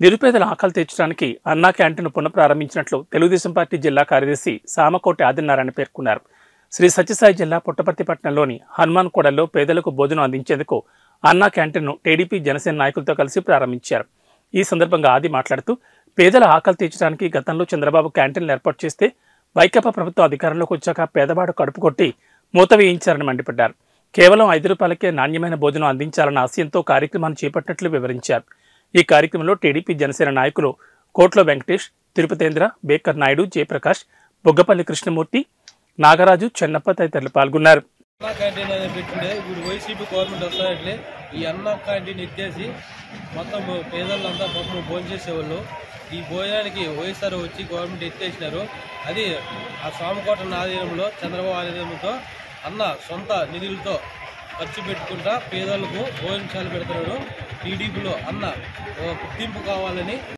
నిరుపేదల ఆకలి తీర్చడానికి అన్నా క్యాంటీన్ పునఃప్రారంభించినట్లు తెలుగుదేశం పార్టీ జిల్లా కార్యదర్శి సామకోటి ఆదినారాయణ పేర్కొన్నారు శ్రీ సత్యసాయి జిల్లా పుట్టపర్తి పట్టణంలోని హనుమాన్ కోడల్లో పేదలకు భోజనం అందించేందుకు అన్నా క్యాంటీన్ను టీడీపీ జనసేన నాయకులతో కలిసి ప్రారంభించారు ఈ సందర్భంగా ఆది మాట్లాడుతూ పేదల ఆకలి తీర్చడానికి గతంలో చంద్రబాబు క్యాంటీన్లు ఏర్పాటు చేస్తే వైకాపా ప్రభుత్వం అధికారంలోకి వచ్చాక పేదవాడు కడుపు కొట్టి మూత వేయించారని మండిపడ్డారు కేవలం ఐదు రూపాయలకే నాణ్యమైన భోజనం అందించాలన్న ఆశయంతో కార్యక్రమాన్ని చేపట్టినట్లు వివరించారు ఈ కార్యక్రమంలో టీడీపీ జనసేన నాయకులు కోట్ల వెంకటేష్ తిరుపతేంద్ర బేకర్ నాయుడు జయప్రకాష్ బొగ్గపల్లి కృష్ణమూర్తి నాగరాజు చెన్నప్ప తదితరులు పాల్గొన్నారు అన్నా క్యాంటీన్ అనేది పెట్టిండే ఇప్పుడు వైసీపీ గవర్నమెంట్ వస్తాయట్లే ఈ అన్న క్యాంటీన్ ఎత్తేసి మొత్తం పేదలంతా పాపం భోజనం చేసేవాళ్ళు ఈ భోజనానికి వైఎస్ఆర్ వచ్చి గవర్నమెంట్ ఎత్తేసినారు అది ఆ స్వామికోట ఆధీనంలో చంద్రబాబు ఆధీనంతో అన్న సొంత నిధులతో ఖర్చు పెట్టుకుంటా పేదలకు భోజనశాల పెడుతున్నాడు టీడీపీలో అన్న ఓ గుర్తింపు కావాలని